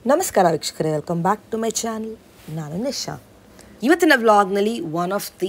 ನಮಸ್ಕಾರ ವೀಕ್ಷಕರೇ welcome back to my channel ನಾನು ನಿಶಾ ಇವತ್ತಿನ ವ್ಲಾಗ್ನಲ್ಲಿ ಒನ್ ಆಫ್ ದಿ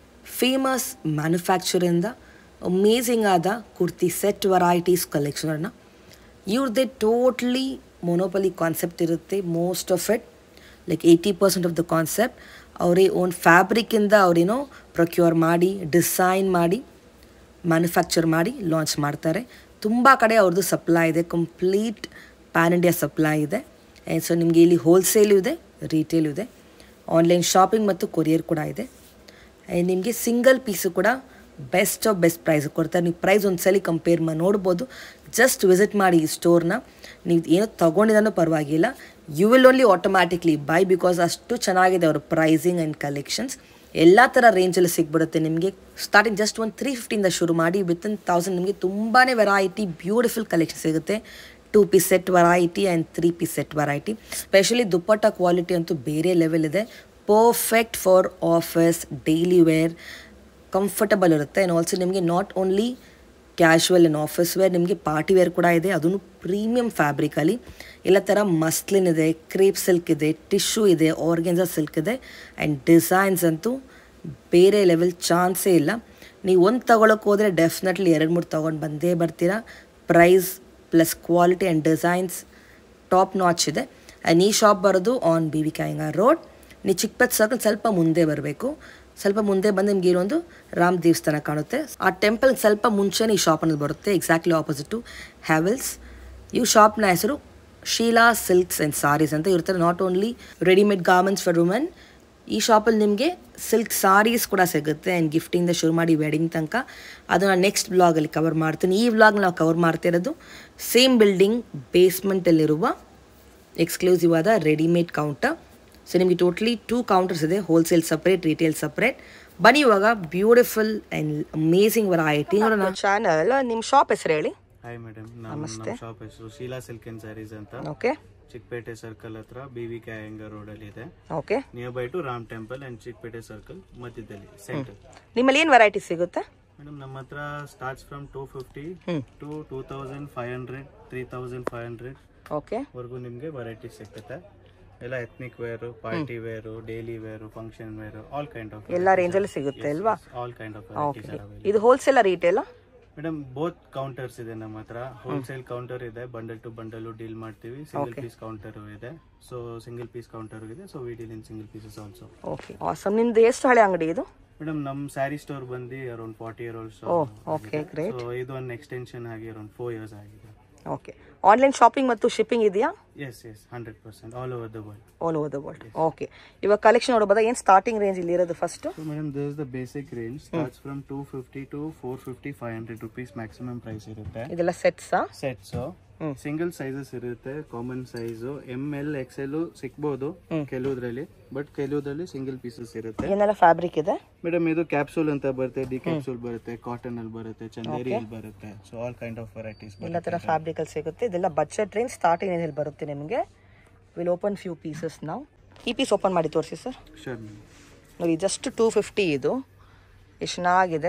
ಫೇಮಸ್ ಮ್ಯಾನುಫ್ಯಾಕ್ಚರಿಂದ ಅಮೇಝಿಂಗ್ ಆದ ಕುರ್ತಿ ಸೆಟ್ ವೆರೈಟೀಸ್ ಕಲೆಕ್ಷನನ್ನು ಇವ್ರದ್ದೇ ಟೋಟ್ಲಿ ಮೊನೋಪಲಿ ಕಾನ್ಸೆಪ್ಟ್ ಇರುತ್ತೆ most of it like eighty percent of the concept ಅವರೇ ಓನ್ ಫ್ಯಾಬ್ರಿಕ್ಕಿಂದ ಅವರೇನೋ ಪ್ರೊಕ್ಯೂರ್ ಮಾಡಿ ಡಿಸೈನ್ ಮಾಡಿ ಮ್ಯಾನುಫ್ಯಾಕ್ಚರ್ ಮಾಡಿ ಲಾಂಚ್ ಮಾಡ್ತಾರೆ ತುಂಬ ಕಡೆ ಅವ್ರದ್ದು ಸಪ್ಲೈ ಇದೆ ಕಂಪ್ಲೀಟ್ ಪ್ಯಾನ್ ಇಂಡಿಯಾ ಸಪ್ಲೈ ಇದೆ ಸೊ ನಿಮಗೆ ಇಲ್ಲಿ ಹೋಲ್ಸೇಲು ಇದೆ ರಿಟೇಲು ಇದೆ ಆನ್ಲೈನ್ ಶಾಪಿಂಗ್ ಮತ್ತು ಕೊರಿಯರ್ ಕೂಡ ಇದೆ ಆ್ಯಂಡ್ ನಿಮಗೆ ಸಿಂಗಲ್ ಪೀಸು ಕೂಡ ಬೆಸ್ಟ್ ಆಫ್ ಬೆಸ್ಟ್ ಪ್ರೈಸ್ ಕೊಡ್ತಾರೆ ನೀವು ಪ್ರೈಸ್ ಒಂದ್ಸಲಿ ಕಂಪೇರ್ ಮಾಡಿ ನೋಡ್ಬೋದು ಜಸ್ಟ್ ವಿಸಿಟ್ ಮಾಡಿ ಈ ಸ್ಟೋರ್ನ ನೀವು ಏನೋ ತೊಗೊಂಡಿದ್ದನೂ ಪರವಾಗಿಲ್ಲ you will only automatically buy because ಅಷ್ಟು ಚೆನ್ನಾಗಿದೆ ಅವ್ರ ಪ್ರೈಸಿಂಗ್ ಆ್ಯಂಡ್ ಕಲೆಕ್ಷನ್ಸ್ ಎಲ್ಲ ಥರ ರೇಂಜಲ್ಲಿ ಸಿಗ್ಬಿಡುತ್ತೆ ನಿಮಗೆ ಸ್ಟಾರ್ಟಿಂಗ್ ಜಸ್ಟ್ ಒಂದು ತ್ರೀ ಫಿಫ್ಟಿಯಿಂದ ಶುರು ಮಾಡಿ ವಿತಿನ್ ತೌಸಂಡ್ ನಿಮಗೆ ತುಂಬಾ ವೆರೈಟಿ ಬ್ಯೂಟಿಫುಲ್ ಕಲೆಕ್ಷನ್ ಸಿಗುತ್ತೆ two piece set variety and three piece set variety specially dupatta quality ಅಂತೂ ಬೇರೆ ಲೆವೆಲ್ ಇದೆ perfect for office daily wear comfortable ಇರುತ್ತೆ ಆ್ಯಂಡ್ ಆಲ್ಸೋ ನಿಮಗೆ not only casual and office wear ನಿಮಗೆ party wear ಕೂಡ ಇದೆ ಅದನ್ನು ಪ್ರೀಮಿಯಂ ಫ್ಯಾಬ್ರಿಕಲ್ಲಿ ಎಲ್ಲ ಥರ ಮಸ್ಲಿನ್ ಇದೆ ಕ್ರೇಪ್ ಸಿಲ್ಕ್ ಇದೆ ಟಿಶ್ಯೂ ಇದೆ ಆರ್ಗೆನ್ಸಾ ಸಿಲ್ಕ್ ಇದೆ ಆ್ಯಂಡ್ ಡಿಸೈನ್ಸ್ ಅಂತೂ ಬೇರೆ ಲೆವೆಲ್ ಚಾನ್ಸೇ ಇಲ್ಲ ನೀವು ಒಂದು ತಗೊಳಕ್ಕೆ ಹೋದರೆ ಡೆಫಿನೆಟ್ಲಿ ಎರಡು ಮೂರು ತೊಗೊಂಡು ಬಂದೇ ಬರ್ತೀರಾ price plus quality and designs top notch ಇದೆ ಆ್ಯಂಡ್ ಈ ಶಾಪ್ ಬರೋದು ಆನ್ ಬಿ ವಿ ಕಾಯಿಂಗ ರೋಡ್ ನೀವು ಚಿಕ್ಕಪೇಟ್ ಸರ್ಕಲ್ ಸ್ವಲ್ಪ ಮುಂದೆ ಬರಬೇಕು ಸ್ವಲ್ಪ ಮುಂದೆ ಬಂದು ನಿಮ್ಗೆ ಇರೊಂದು ರಾಮ್ ದೇವಸ್ಥಾನ ಕಾಣುತ್ತೆ ಆ ಟೆಂಪಲ್ ಸ್ವಲ್ಪ ಮುಂಚೆನೇ ಈ ಶಾಪ್ ಅನ್ನೋದು ಬರುತ್ತೆ ಎಕ್ಸಾಕ್ಟ್ಲಿ ಆಪೋಸಿಟ್ ಟು ಹ್ಯಾವೆಲ್ಸ್ ಈ ಶಾಪ್ನ ಹೆಸರು ಶೀಲಾ ಸಿಲ್ಕ್ಸ್ ಆ್ಯಂಡ್ ಸಾರೀಸ್ ಅಂತ ಇರ್ತಾರೆ not only readymade garments for women ಈ ಶಾಪಲ್ಲಿ ನಿಮಗೆ ಸಿಲ್ಕ್ ಸಾರೀಸ್ ಕೂಡ ಸಿಗುತ್ತೆ ಆ್ಯಂಡ್ ಗಿಫ್ಟಿಂದ ಶುರು ಮಾಡಿ ವೆಡ್ಡಿಂಗ್ ತನಕ ಅದನ್ನು ನೆಕ್ಸ್ಟ್ ಬ್ಲಾಗಲ್ಲಿ ಕವರ್ ಮಾಡ್ತೀನಿ ಈ ವ್ಲಾಗ್ ನಾವು ಕವರ್ ಮಾಡ್ತಿರೋದು ಸೇಮ್ ಬಿಲ್ಡಿಂಗ್ ಬೇಸ್ಮೆಂಟಲ್ಲಿರುವ ಎಕ್ಸ್ಕ್ಲೂಸಿವ್ ಆದ ರೆಡಿಮೇಡ್ ಕೌಂಟರ್ ಸೊ ನಿಮಗೆ ಟೋಟ್ಲಿ ಟೂ ಕೌಂಟರ್ಸ್ ಇದೆ ಹೋಲ್ಸೇಲ್ ಸಪ್ರೇಟ್ ರಿಟೇಲ್ ಸಪ್ರೇಟ್ ಬನ್ನಿ ಇವಾಗ ಬ್ಯೂಟಿಫುಲ್ ಆ್ಯಂಡ್ ಅಮೇಸಿಂಗ್ ವೆರೈಟಿ ನೋಡೋಣ ಚಾನಲ್ ನಿಮ್ಮ ಶಾಪ್ ಹೆಸರು ಹೇಳಿ ಹಾಯ್ ಮೇಡಮ್ ನಮ್ಮ ನಮ್ಮ ಶಾಪ್ ಹೆಸರು ಶೀಲಾ ಸಿಲ್ಕ್ ಅಂಡ್ ಸ್ಯಾರೀಸ್ ಅಂತ ಓಕೆ ಚಿಕ್ಕಪೇಟೆ ಸರ್ಕಲ್ ಹತ್ರ B V K Iyengar road ಅಲ್ಲಿ ಇದೆ okay near by to Ram temple and Chickpete circle ಮಧ್ಯದಲ್ಲಿ ಸೆಂಟರ್ ನಿಮ್ಮಲ್ಲಿ ಏನು ವೆರೈಟಿ ಸಿಗುತ್ತೆ ಮೇಡಮ್ ನಮ್ಮ ಹತ್ರ starts from two fifty to two thousand five hundred three thousand five hundred okay ವರೆಗೂ ನಿಮಗೆ ವೆರೈಟಿ ಸಿಗುತ್ತೆ ಎಲ್ಲ ethnic wear party wear daily wear function wear all kind of ಎಲ್ಲ ರೇಂಜಲ್ಲಿ ಸಿಗುತ್ತೆ ಅಲ್ವಾ all kind of varieties available ಇದು wholesale retail madam both counters ಇದೆ ನಮ್ಮ ಹತ್ರ ಹೋಲ್ಸೇಲ್ ಕೌಂಟರ್ ಇದೆ ಬಂಡಲ್ ಟು ಬಂಡಲ್ ಡೀಲ್ ಮಾಡ್ತೀವಿ ಸಿಂಗಲ್ ಪೀಸ್ ಕೌಂಟರ್ ಇದೆ ಸೊ ಸಿಂಗಲ್ ಪೀಸ್ ಕೌಂಟರ್ ಇದೆ so we deal in single pieces also okay awesome ನಿಮ್ದು ಎಷ್ಟು ಹಳೆ ಅಂಗಡಿ ಇದು ಮೇಡಮ್ ನಮ್ ಸ್ಯಾರಿ ಸ್ಟೋರ್ ಬಂದು around forty year old okay great so ಇದು ಒಂದು ಎಕ್ಸ್ಟೆನ್ಷನ್ ಆಗಿ ಅರೌಂಡ್ ಫೋರ್ ಇಯರ್ಸ್ ಆಗಿದೆ ಓಕೆ ಆನ್ಲೈನ್ ಶಾಪಿಂಗ್ ಮತ್ತು ಶಿಪ್ಪಿಂಗ್ ಇದೆಯಾ yes S hundred percent all over the world all over the world okay ಇವಾಗ collection ನೋಡ್ಬೋದಾ ಏನು ಸ್ಟಾರ್ಟಿಂಗ್ ರೇಂಜ್ ಇಲ್ಲಿ ಇರೋದು first so madam this is the basic range starts from two fifty to four fifty five hundred rupees maximum price ಇರುತ್ತೆ ಇದೆಲ್ಲ ಸೆಟ್ಸಾ sets single sizes ಇರುತ್ತೆ common size M L X L ಸಿಗ್ಬೋದು ಕೆಲವುದ್ರಲ್ಲಿ but ಕೆಲವುದ್ರಲ್ಲಿ single pieces ಇರುತ್ತೆ ಏನೆಲ್ಲ fabric ಇದೆ ಮೇಡಮ್ ಇದು ಕ್ಯಾಪ್ಸೂಲ್ ಅಂತ ಬರುತ್ತೆ ಡಿ ಕ್ಯಾಪ್ಸೂಲ್ ಬರುತ್ತೆ ಕಾಟನ್ ಅಲ್ಲಿ ಬರುತ್ತೆ ಚಂದೇರಿ ಅಲ್ಲಿ ಬರುತ್ತೆ so all kind of varieties ಎಲ್ಲ ಥರ ಫ್ಯಾಬ್ರಿಕ್ ಅಲ್ಲಿ ಸಿಗುತ್ತೆ ಇದೆಲ್ಲ ಬಜೆಟ್ ರೇಂಜ್ ಸ್ಟಾರ್ಟಿಂಗ್ ರೇಂಜಲ್ಲಿ ಬರುತ್ತೆ ನಿಮಗೆ ವಿಲ್ ಓಪನ್ ಫ್ಯೂ ಪೀಸಸ್ ನಾವು ಈ ಪೀಸ್ ಓಪನ್ ಮಾಡಿ ತೋರಿಸಿ ಸರ್ ಶೋರ್ ನೋಡಿ ಜಸ್ಟ್ ಟೂ ಫಿಫ್ಟಿ ಇದು ಎಷ್ಟು ಚೆನ್ನಾಗಿದೆ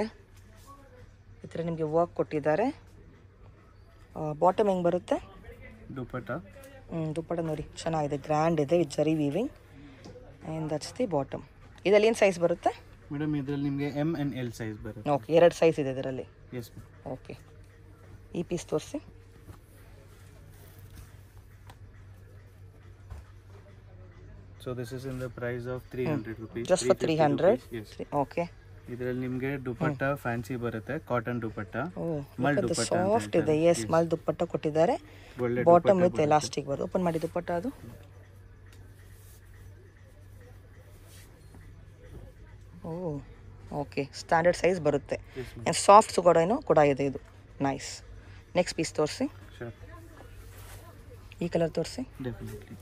ಈ ಥರ ನಿಮಗೆ ವರ್ಕ್ ಕೊಟ್ಟಿದ್ದಾರೆ ಬಾಟಮ್ ಹೆಂಗೆ ಬರುತ್ತೆ ದುಪಟ್ಟ ಹ್ಞೂ ದುಪ್ಪಟ ನೋಡಿ ಚೆನ್ನಾಗಿದೆ ಗ್ರ್ಯಾಂಡ್ ಇದೆ with zari weaving and that's the bottom ಇದರಲ್ಲಿ ಏನು ಸೈಜ್ ಬರುತ್ತೆ ಮೇಡಮ್ ಇದ್ರಲ್ಲಿ ನಿಮಗೆ ಎಮ್ ಎನ್ ಎಲ್ ಸೈಜ್ ಬರುತ್ತೆ ಓಕೆ ಎರಡು ಸೈಜ್ ಇದೆ ಇದರಲ್ಲಿ ಎಸ್ ಓಕೆ ಈ ಪೀಸ್ ತೋರಿಸಿ so this is in the price of three hundred rupees just for three hundred yes okay ಇದರಲ್ಲಿ ನಿಮಗೆ ದುಪಟ್ಟ ಫ್ಯಾನ್ಸಿ ಬರುತ್ತೆ ಕಾಟನ್ ದುಪಟ್ಟ ಓ ಮಲ್ ದುಪಟ್ಟ ಸಾಫ್ಟ್ ಇದೆ ಎಸ್ ಮಲ್ ದುಪ್ಪಟ್ಟ ಕೊಟ್ಟಿದ್ದಾರೆ ಒಳ್ಳೆ ಬಾಟಮ್ ವಿತ್ ಎಲಾಸ್ಟಿಕ್ ಬರುತ್ತೆ ಓಪನ್ ಮಾಡಿ ದುಪ್ಪಟ್ಟ ಅದು ಓ ಓಕೆ ಸ್ಟ್ಯಾಂಡರ್ಡ್ ಸೈಜ್ ಬರುತ್ತೆ Yes, ಆ್ಯಂಡ್ ಸಾಫ್ಟ್ ಕೂಡ ಏನೋ ಕೂಡ ಇದೆ ಇದು ನೈಸ್ ನೆಕ್ಸ್ಟ್ ಪೀಸ್ ತೋರಿಸಿ ಶೋರ್ ಈ ಕಲರ್ ತೋರಿಸಿ definitely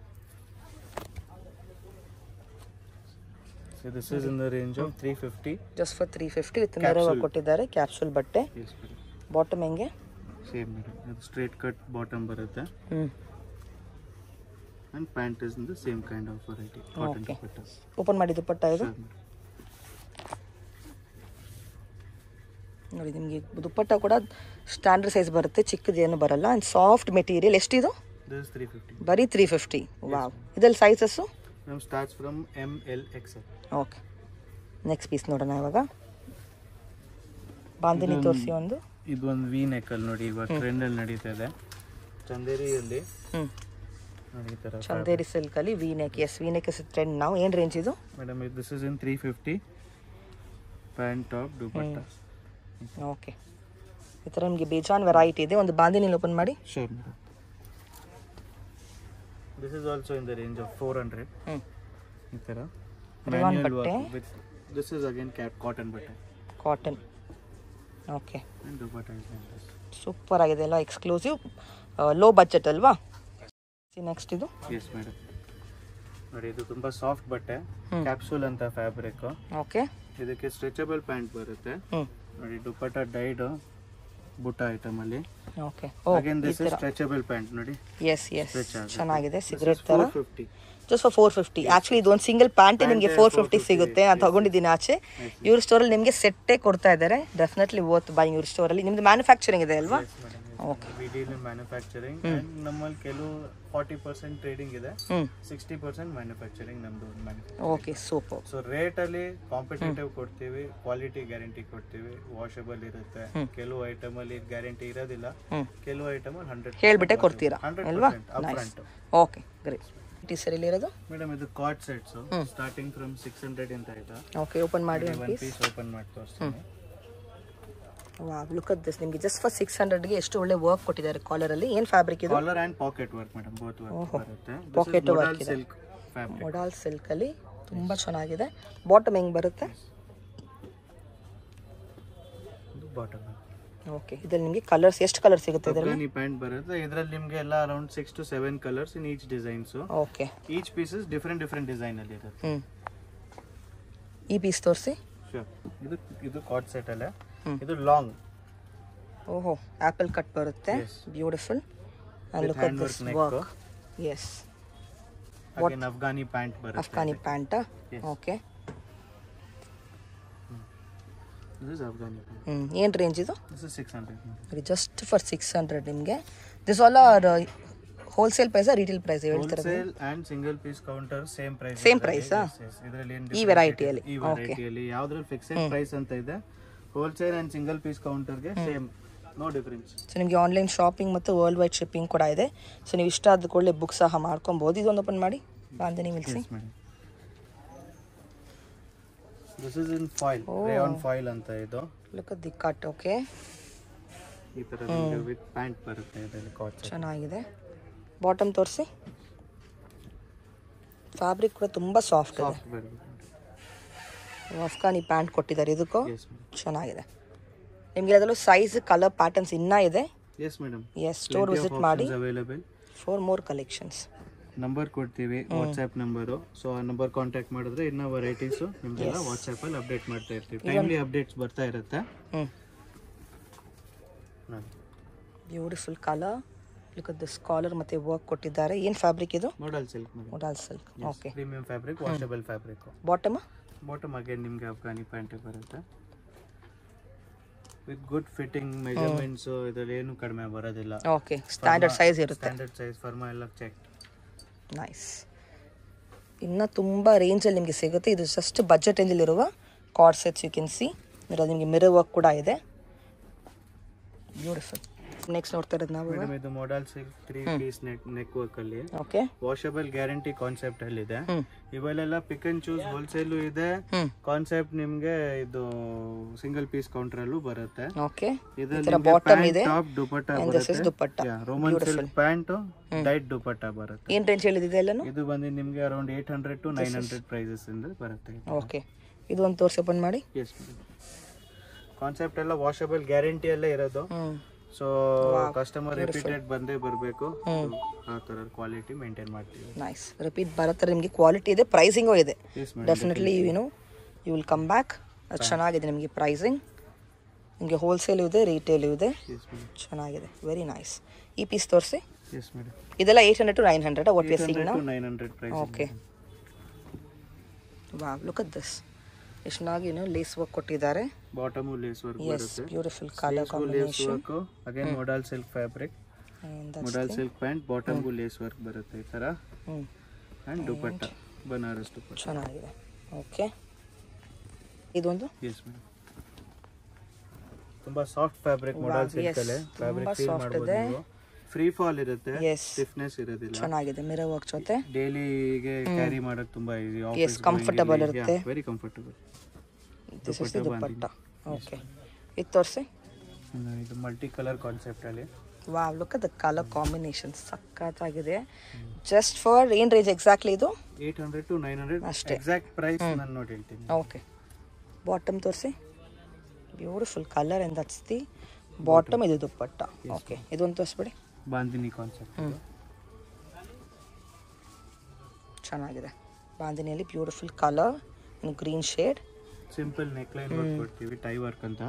so this is in the range of three fifty just for three fifty with ಮೆರವ ಕೊಟ್ಟಿದ್ದಾರೆ ಕ್ಯಾಪ್ಸೂಲ್ ಬಟ್ಟೆ ಎಸ್ ಮೇಡಮ್ ಬಾಟಮ್ ಹೆಂಗೆ ಸೇಮ್ ಮೇಡಮ್ ಇದು ಸ್ಟ್ರೇಟ್ ಕಟ್ ಬಾಟಮ್ ಬರುತ್ತೆ ಹ್ಞೂ and pant is in the same kind of variety cotton Okay. Dupattas open ಮಾಡಿ ದುಪ್ಪಟ್ಟ ಇದು ನೋಡಿ ನಿಮಗೆ ದುಪ್ಪಟ್ಟ ಕೂಡ ಸ್ಟ್ಯಾಂಡರ್ಡ್ ಸೈಜ್ ಬರುತ್ತೆ ಚಿಕ್ಕದೇನು ಬರಲ್ಲ ಆ್ಯಂಡ್ ಸಾಫ್ಟ್ ಮೆಟೀರಿಯಲ್ ಎಷ್ಟಿದು ದಿಸ್ ತ್ರೀ ಫಿಫ್ಟಿ ಬರೀ ತ್ರೀ ಫಿಫ್ಟಿ ವಾವ್ ಇದ್ರಲ್ಲಿ ಸೈಜಸ್ಸು ನಮ್ starts from M L X okay next piece ನೋಡೋಣ ಇವಾಗ ಬಾಂದಿನಿ ತೋರಿಸಿ ಒಂದು ಇದು ಒಂದು ವಿ ನೆಕ್ಕಲ್ಲಿ ನೋಡಿ ಇವಾಗ ಟ್ರೆಂಡ್ ಅಲ್ಲಿ ನಡೀತಾ ಇದೆ ಚಂದೇರಿಯಲ್ಲಿ ಹ್ಞೂ ನೋಡಿ ಈ ತರ ಚಂದೇರಿ ಸಿಲ್ಕಲ್ಲಿ V neck yes V neck is trend ನಾವು ಏನು ರೇಂಜ್ ಇದು madam this is in three fifty pant top dupatta okay ಈ ಥರ ನಿಮಗೆ ಬೇಜಾನ್ ವೆರೈಟಿ ಇದೆ ಒಂದು ಬಾಂದಿನಿಲಿ ಓಪನ್ ಮಾಡಿ sure madam this is also in the range of four hundred ಹ್ಞೂ ಈ ಥರ Rayon ಮ್ಯಾನ್ಯಲ್ ಬಟ್ಟೆ. Work with this is again cap cotton ಬಟ್ಟೆ cotton okay and dupatta is like this. Super ಆಗಿದೆ ಎಲ್ಲ ಎಕ್ಸ್ಕ್ಲೂಸಿವ್ ಲೋ ಬಜೆಟ್ ಅಲ್ವಾ next ಇದು yes madam ನೋಡಿ ಇದು ತುಂಬಾ ಸಾಫ್ಟ್ ಬಟ್ಟೆ ಹ್ಮ್. ಕ್ಯಾಪ್ಸೂಲ್ ಅಂತ ಫ್ಯಾಬ್ರಿಕ್ ಓಕೆ ಇದಕ್ಕೆ ಸ್ಟ್ರೆಚಬಲ್ ಪ್ಯಾಂಟ್ ಬರುತ್ತೆ ಹ್ಞೂ ನೋಡಿ ದುಪಟ್ಟ ಡೈಡ್ ಬುಟ್ಟ ಐಟಮ್ ಅಲ್ಲಿ okay oh again this is stretchable pant ನೋಡಿ ಎಸ್ ಎಸ್ Stretch ಆಗುತ್ತೆ. ಚೆನ್ನಾಗಿದೆ ಸಿಗರೇಟ್ ಥರ four fifty just for four fifty actually ಇದು ಒಂದು ಸಿಂಗಲ್ ಪ್ಯಾಂಟ್ ನಿಮಗೆ Pant ಫೋರ್ 450 ಫಿಫ್ಟಿ ಸಿಗುತ್ತೆ ನಾನು ತಗೊಂಡಿದ್ದೀನಿ ಆಚೆ ಇವ್ರ ಸ್ಟೋರಲ್ಲಿ ನಿಮಗೆ ಸೆಟ್ಟೇ ಕೊಡ್ತಾ ಇದ್ದಾರೆ ಡೆಫಿನೆಟ್ಲಿ ವರ್ತ್ ಬೈ ಇವ್ರ ಸ್ಟೋರಲ್ಲಿ ನಿಮ್ದು ಮ್ಯಾನುಫ್ಯಾಕ್ಚರಿಂಗ್ ಇದೆ ಅಲ್ವಾ Okay. We deal in manufacturing and ನಮ್ಮಲ್ಲಿ ಕೆಲವು ಫಾರ್ಟಿ ಪರ್ಸೆಂಟ್ ಟ್ರೇಡಿಂಗ್ ಇದೆ ಹ್ಞೂ ಸಿಕ್ಸ್ಟಿ ಪರ್ಸೆಂಟ್ ಮ್ಯಾನುಫ್ಯಾಕ್ಚರಿಂಗ್ ನಮ್ದು ಓಕೆ ಸೂಪರ್ ಸೊ ರೇಟ್ ಅಲ್ಲಿ ಕಾಂಪಿಟೇಟಿವ್ ಕೊಡ್ತೀವಿ ಕ್ವಾಲಿಟಿ ಗ್ಯಾರಂಟಿ ಕೊಡ್ತೀವಿ ವಾಷಬಲ್ ಇರುತ್ತೆ ಕೆಲವು ಐಟಮ್ ಅಲ್ಲಿ ಗ್ಯಾರಂಟಿ ಇರೋದಿಲ್ಲ ಹ್ಞೂ ಕೆಲವು ಐಟಮ್ ಅಲ್ಲಿ ಹಂಡ್ರೆಡ್ ಹೇಳ್ಬಿಟ್ಟೆ ಕೊಡ್ತೀರಾ ಹಂಡ್ರೆಡ್ ಅಲ್ವಾ up nice front okay great ಟಿ ಸರ್ ಇಲ್ಲಿರೋದು ಮೇಡಮ್ ಇದು card sets starting from six hundred ಅಂತ ಆಯ್ತಾ ಓಕೆ ಓಪನ್ ಮಾಡಿ ಒಂದು ಒನ್ ಪೀಸ್ ಪೀಸ್ ಓಪನ್ ಮಾಡಿ ತೋರಿಸ್ತೀನಿ ವಾವ್ ಲುಕ್ ಅಟ್ ದಿಸ್ ನಿಮಗೆ ಜಸ್ಟ್ ಫಾರ್ ಸಿಕ್ಸ್ ಹಂಡ್ರೆಡ್ಗೆ ಎಷ್ಟು ಒಳ್ಳೆ ವರ್ಕ್ ಕೊಟ್ಟಿದ್ದಾರೆ ಕಾಲರಲ್ಲಿ ಏನು ಫ್ಯಾಬ್ರಿಕ್ ಇದು collar and pocket work madam both work ಬರುತ್ತೆ Pocket work ಇದೆ. ಸಿಲ್ಕ್ ಫ್ಯಾಬ್ರಿಕ್ ಮೊಡಾಲ್ ಸಿಲ್ಕಲ್ಲಿ ತುಂಬ ಚೆನ್ನಾಗಿದೆ ಬಾಟಮ್ ಹೆಂಗೆ ಬರುತ್ತೆ ಬಾಟಮ್ ಓಕೆ ಇದ್ರಲ್ಲಿ ನಿಮಗೆ ಕಲರ್ಸ್ ಎಷ್ಟು ಕಲರ್ ಸಿಗುತ್ತೆ ಇದರಲ್ಲಿ ಅಫ್ಘಾನಿ ಪ್ಯಾಂಟ್ ಬರುತ್ತೆ ಇದರಲ್ಲಿ ನಿಮಗೆ ಎಲ್ಲ around six to seven colours in each designs okay each pieces different different design ಅಲ್ಲಿ ಇರುತ್ತೆ ಹ್ಞೂ ಈ ಪೀಸ್ ತೋರಿಸಿ Sure. ಇದು ಇದು ಕಾರ್ಡ್ ಸೆಟ್ ಅಲ್ಲೇ ಹ್ಮ್. ಇದು ಲಾಂಗ್ ಓಹೋ ಆ್ಯಪಲ್ ಕಟ್ ಬರುತ್ತೆ Yes. Beautiful and With look at handwork this neck. Work yes again Afghani pant ಬರುತ್ತೆ ಅಫ್ಘಾನಿ ಪ್ಯಾಂಟಾ Yes. Okay this is Afghani pant ಹ್ಞೂ ಏನು ರೇಂಜ್ ಇದು ದಿಸ್ ಇಸ್ ಸಿಕ್ಸ್ ಹಂಡ್ರೆಡ್ ಇದು ಜಸ್ಟ್ ಫಾರ್ ಸಿಕ್ಸ್ ಹಂಡ್ರೆಡ್ ನಿಮಗೆ this all are wholesale ಪ್ರೈಸಾ retail price ಹೇಳ್ತಾರೆ wholesale and single piece counter same price Same price ಆ? ಇದರಲ್ಲಿ ಏನ್ ಈ variety ಅಲ್ಲಿ? ಈ ವೆರೈಟಿಯಲ್ಲಿ ಯಾವ್ದ್ರಲ್ಲಿ ಫಿಕ್ಸೆಡ್ ಪ್ರೈಸ್ ಅಂತ ಇದೆ ಹೋಲ್ಸೇಲ್ ಅಂಡ್ ಸಿಂಗಲ್ ಪೀಸ್ ಕೌಂಟರ್ಗೆ ಸೇಮ್ ನೋ ಡಿಫರೆನ್ಸ್ ಸೊ ನಿಮಗೆ ಆನ್ಲೈನ್ ಶಾಪಿಂಗ್ ಮತ್ತು ವರ್ಲ್ಡ್ ವೈಡ್ ಶಿಪ್ಪಿಂಗ್ ಕೂಡ ಇದೆ ಸೊ ನೀವು ಇಷ್ಟ ಆದ ಕೂಡಲೇ ಬುಕ್ ಸಹ ಮಾಡ್ಕೊಬೋದು ಇದೊಂದು ಓಪನ್ ಮಾಡಿ ಬಾಂಧನಿ ಮಿಲ್ಸಿ this is in foil rayon foil ಅಂತ ಇದು ಲುಕ್ ದಿ ಕಟ್ ಓಕೆ ಈ ತರ ವಿತ್ ಪ್ಯಾಂಟ್ ಬರುತ್ತೆ ಇದರಲ್ಲಿ ಕಾಟ್ ಚೆನ್ನಾಗಿದೆ ಬಾಟಮ್ ತೋರಿಸಿ ಫ್ಯಾಬ್ರಿಕ್ ಕೂಡ ತುಂಬ ಸಾಫ್ಟ್ ಇದೆ ಸಾಫ್ಟ್ ಬರುತ್ತೆ ಅಫ್ಘಾನಿ ಪ್ಯಾಂಟ್ ಕೊಟ್ಟಿದ್ದಾರೆ ಇದಕ್ಕೂ ಎಸ್ ಚೆನ್ನಾಗಿದೆ ನಿಮಗೆ ಅದರಲ್ಲೂ ಸೈಜ್ ಕಲರ್ ಪ್ಯಾಟರ್ನ್ಸ್ ಇನ್ನೂ ಇದೆ yes madam yes store visit ಮಾಡಿ available for more collections number ಕೊಡ್ತೀವಿ ವಾಟ್ಸ್ಆ್ಯಪ್ ನಂಬರು ಸೊ ಆ ನಂಬರ್ ಕಾಂಟ್ಯಾಕ್ಟ್ ಮಾಡಿದ್ರೆ ಇನ್ನೂ ವೆರೈಟೀಸು ನಿಮಗೆಲ್ಲ ವಾಟ್ಸ್ಆ್ಯಪಲ್ಲಿ ಅಪ್ಡೇಟ್ ಮಾಡ್ತಾ ಇರ್ತೀವಿ ಟೈಮ್ಲಿ ಅಪ್ಡೇಟ್ಸ್ ಬರ್ತಾ ಇರುತ್ತೆ ಹ್ಞೂ ನೋಡಿ beautiful colour look this collar ಮತ್ತು ವರ್ಕ್ ಕೊಟ್ಟಿದ್ದಾರೆ ಏನು ಫ್ಯಾಬ್ರಿಕ್ ಇದು modal silk madam modal silk okay premium fabric washable fabric bottom bottom again ನಿಮಗೆ ಅಫ್ಘಾನಿ ಪ್ಯಾಂಟ್ ಬರುತ್ತೆ ವಿತ್ ಗುಡ್ ಫಿಟ್ಟಿಂಗ್ ಮೆಜರ್ಮೆಂಟ್ಸ್ ಇದರಲ್ಲಿ ಏನು ಕಡಿಮೆ ಬರೋದಿಲ್ಲ ಓಕೆ ಸ್ಟ್ಯಾಂಡರ್ಡ್ ಸೈಜ್ ಇರುತ್ತೆ ಸ್ಟ್ಯಾಂಡರ್ಡ್ ಸೈಜ್ ಫರ್ಮಾ ಎಲ್ಲ ಚೆಕ್ ನೈಸ್ ಇನ್ನು ತುಂಬ ರೇಂಜಲ್ಲಿ ನಿಮಗೆ ಸಿಗುತ್ತೆ ಇದು ಜಸ್ಟ್ ಬಜೆಟ್ ರೇಂಜಲ್ಲಿರುವ card sets you can see ಇದರಲ್ಲಿ ನಿಮಗೆ ಮಿರರ್ ವರ್ಕ್ ಕೂಡ ಇದೆ ಬ್ಯೂಟಿಫುಲ್ ನೆಕ್ಸ್ಟ್ ನೋಡ್ತಾ ಇರೋದು ನಾವು ಮೇಡಮ್ ಇದು modal silk three piece neck neck work ಅಲ್ಲಿ ಓಕೆ ವಾಷಬಲ್ ಗ್ಯಾರಂಟಿ ಕಾನ್ಸೆಪ್ಟ್ ಅಲ್ಲಿ ಇದೆ ಹ್ಮ್. ಇವೆಲ್ಲ ಪಿಕ್ ಅಂಡ್ ಚೂಸ್ ಹೋಲ್ಸೇಲ್ ಇದೆ ಹ್ಞೂ ಕಾನ್ಸೆಪ್ಟ್ ನಿಮ್ಗೆ ಇದು ಸಿಂಗಲ್ ಪೀಸ್ ಕೌಂಟರ್ ಅಲ್ಲೂ ಬರುತ್ತೆ ಓಕೆ ಈ ಇದ್ರಲ್ಲಿ ಥರ ನಿಮ್ಗೆ ಬಾಟಮ್ pant, ಇದೆ top dupatta and this is ಬರುತ್ತೆ dupatta Roman silk pant dyed dupatta ಬರುತ್ತೆ ಏನು ರೇಂಜ್ ಹೇಳಿದೆ ಎಲ್ಲನೂ ಇದು ಬಂದು ನಿಮ್ಗೆ around eight hundred to nine hundred prices ಇಂದ ಬರುತ್ತೆ ಓಕೆ ಇದು ಒಂದು ತೋರಿಸಿ ಓಪನ್ ಮಾಡಿ ಎಸ್ ಕಾನ್ಸೆಪ್ಟ್ ಎಲ್ಲ ವಾಷಬಲ್ ಗ್ಯಾರಂಟಿ ಎಲ್ಲ ಇರೋದು ಹ್ಞೂ ಸೊ ಕಸ್ಟಮರ್ ರಿಪೀಟೆಡ್ ಬಂದೇ ಬರಬೇಕು ಆ ತರ ಕ್ವಾಲಿಟಿ ಮೇಂಟೈನ್ ಮಾಡ್ತೀವಿ ನೈಸ್ ರಿಪೀಟ್ ಬರೋ ನಿಮಗೆ ಕ್ವಾಲಿಟಿ ಇದೆ ಪ್ರೈಸಿಂಗು ಇದೆ yes madam definitely you know you will come back ಅದು ಚೆನ್ನಾಗಿದೆ ನಿಮಗೆ ಪ್ರೈಸಿಂಗ್ ನಿಮಗೆ ಹೋಲ್ಸೇಲು ಇದೆ ರಿಟೇಲು ಇದೆ ಎಸ್ ಮೇಡಮ್ ಚೆನ್ನಾಗಿದೆ ವೆರಿ ನೈಸ್ ಈ ಪೀಸ್ ತೋರಿಸಿ ಎಸ್ ಮೇಡಮ್ ಇದೆಲ್ಲ eight hundred to nine hundred what we sing hundred ನಾವು to nine hundred price okay wow look at this ಎಷ್ಟನಾಗಿ ಏನು ಲೇಸ್ ವರ್ಕ್ ಕೊಟ್ಟಿದ್ದಾರೆ ಬಾಟಮು ಲೇಸ್ ವರ್ಕ್ ಎಸ್ ಬರುತ್ತೆ beautiful colour lace combination work again modal silk fabric modal silk pant ಬಾಟಮ್ಗೂ lace work ಬರುತ್ತೆ ಈ ತರ ಹ್ಞೂ ಅಂಡ್ ದುಪಟ್ಟ ಬನಾರಸ್ ದುಪಟ್ಟ ಚೆನ್ನಾಗಿದೆ ಓಕೆ ಇದೊಂದು ಎಸ್ ಮೇಡಮ್ ತುಂಬಾ soft fabric modal yes. Silk ಅಲ್ಲೇ ಫ್ಯಾಬ್ರಿಕ್ ತುಂಬಾ ಫೀಲ್ soft ಮಾಡ್ಬೋದು ಇದೆ. ನೀವು ಫ್ರೀ ಫಾಲ್ ಇರುತ್ತೆ Yes. ಸ್ಟಿಫ್ನೆಸ್ ಇರೋದಿಲ್ಲ ಚೆನ್ನಾಗಿದೆ ಮಿರರ್ ವರ್ಕ್ ಜೊತೆ ಡೈಲಿಗೆ ಕ್ಯಾರಿ ಮಾಡಕ್ ತುಂಬಾ ಈಸಿ Yes, comfortable ಇರುತ್ತೆ. Very comfortable this is the dupatta okay ಇದು ತೋರಿಸಿ ಇದು ಮಲ್ಟಿ ಕಲರ್ ಕಾನ್ಸೆಪ್ಟ್ ಅಲ್ಲಿ wow look the colour combination ಸಖತ್ತಾಗಿದೆ ಜಸ್ಟ್ ಫಾರ್ ಏನು ರೇಂಜ್ ಎಕ್ಸಾಕ್ಟ್ಲಿ ಇದು eight hundred to nine hundred ಅಷ್ಟೇ. ಎಕ್ಸಾಕ್ಟ್ ಪ್ರೈಸ್ ನಾನು ನೋಡಿ ಹೇಳ್ತೀನಿ ಓಕೆ ಬಾಟಮ್ ತೋರಿಸಿ beautiful colour and that's the bottom ಇದು ದುಪ್ಪಟ್ಟ ಓಕೆ ಇದೊಂದು ತೋರಿಸ್ಬಿಡಿ ಬಾಂದಿನಿ ಕಾನ್ಸೆಪ್ಟ್ ಹ್ಮ್. ಚೆನ್ನಾಗಿದೆ ಬಾಂದಿನಿಯಲ್ಲಿ beautiful colour green shade simple neckline work ಕೊಡ್ತೀವಿ ಟೈ ವರ್ಕ್ ಅಂತ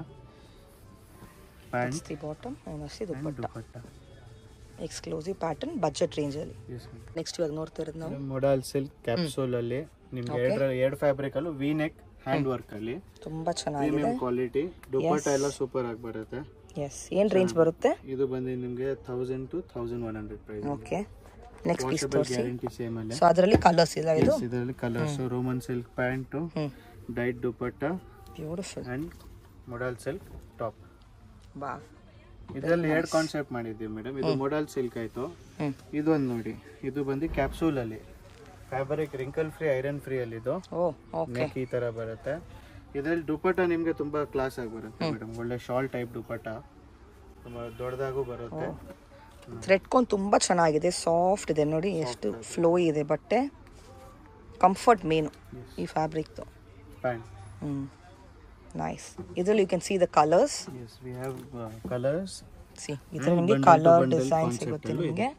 pant the bottom the dupatta dupatta exclusive pattern budget ರೇಂಜಲ್ಲಿ ಎಸ್ ನೆಕ್ಸ್ಟ್ ಇವಾಗ ನೋಡ್ತಾ ಇರೋದು ನಾವು ಮೊಡಲ್ ಸಿಲ್ಕ್ ಕ್ಯಾಪ್ಸೂಲ್ ಅಲ್ಲಿ ನಿಮ್ಗೆ ಎರಡು ಎರಡು ಫ್ಯಾಬ್ರಿಕ್ ಅಲ್ಲೂ ವಿ ನೆಕ್ ಹ್ಯಾಂಡ್ ವರ್ಕ್ ಅಲ್ಲಿ ತುಂಬ ಚೆನ್ನಾಗಿದೆ ಪ್ರೀಮಿಯಂ ಕ್ವಾಲಿಟಿ ದುಪಟ್ಟ ಎಲ್ಲ ಸೂಪರ್ ಆಗಿ ಬರುತ್ತೆ ಎಸ್ ಏನು ರೇಂಜ್ ಬರುತ್ತೆ ಇದು ಬಂದು ನಿಮ್ಗೆ thousand to thousand one hundred price okay next piece washable ತೋರಿಸಿ ಗ್ಯಾರಂಟಿ ಸೇಮ್ ಅಲ್ಲಿ ಸೊ ಅದರಲ್ಲಿ ಕಲರ್ಸ್ ಇಲ್ಲ ಇದು ಇದರಲ್ಲಿ ಕಲರ್ಸ್ ರೋಮನ್ ಸಿಲ್ಕ್ ಪ್ಯಾಂಟ್ ಹ್ಞೂ dyed dupatta beautiful and modal silk top ಬಾ ಇದರಲ್ಲಿ ಎರಡು ಕಾನ್ಸೆಪ್ಟ್ ಮಾಡಿದ್ದೀವಿ ಮೇಡಮ್ ಇದು ಮೊಡಲ್ ಸಿಲ್ಕ್ ಆಯ್ತು ಹ್ಞೂ ಇದೊಂದು ನೋಡಿ ಇದು ಬಂದು ಕ್ಯಾಪ್ಸೂಲ್ ಅಲ್ಲಿ fabric wrinkle free iron free ಅಲ್ಲಿ ಇದು ಓ ಓಕೆ ನೆಕ್ ಈ ತರ ಬರುತ್ತೆ ಇದರಲ್ಲಿ ದುಪಟ್ಟ ನಿಮ್ಗೆ ತುಂಬಾ ಕ್ಲಾಸ್ ಆಗಿ ಬರುತ್ತೆ ಮೇಡಮ್ ಒಳ್ಳೆ ಶಾಲ್ ಟೈಪ್ ದುಪಟ್ಟ ತುಂಬಾ ದೊಡ್ಡದಾಗೂ ಬರುತ್ತೆ ಥ್ರೆಡ್ಕೊಂಡು ತುಂಬ ಚೆನ್ನಾಗಿದೆ ಸಾಫ್ಟ್ ಇದೆ ನೋಡಿ ಎಷ್ಟು ಫ್ಲೋ ಇದೆ ಬಟ್ಟೆ ಕಂಫರ್ಟ್ ಮೇನು ಈ ಫ್ಯಾಬ್ರಿಕ್ದು ಪ್ಯಾಂಟ್ ಹ್ಞೂ ನೈಸ್ ಇದರಲ್ಲಿ you can see the colours yes we have colours see ಇದರಲ್ಲಿ ನಿಮಗೆ bundle to colour bundle design concept ಸಿಗುತ್ತೆ ಅಲ್ಲೂ ನಿಮಗೆ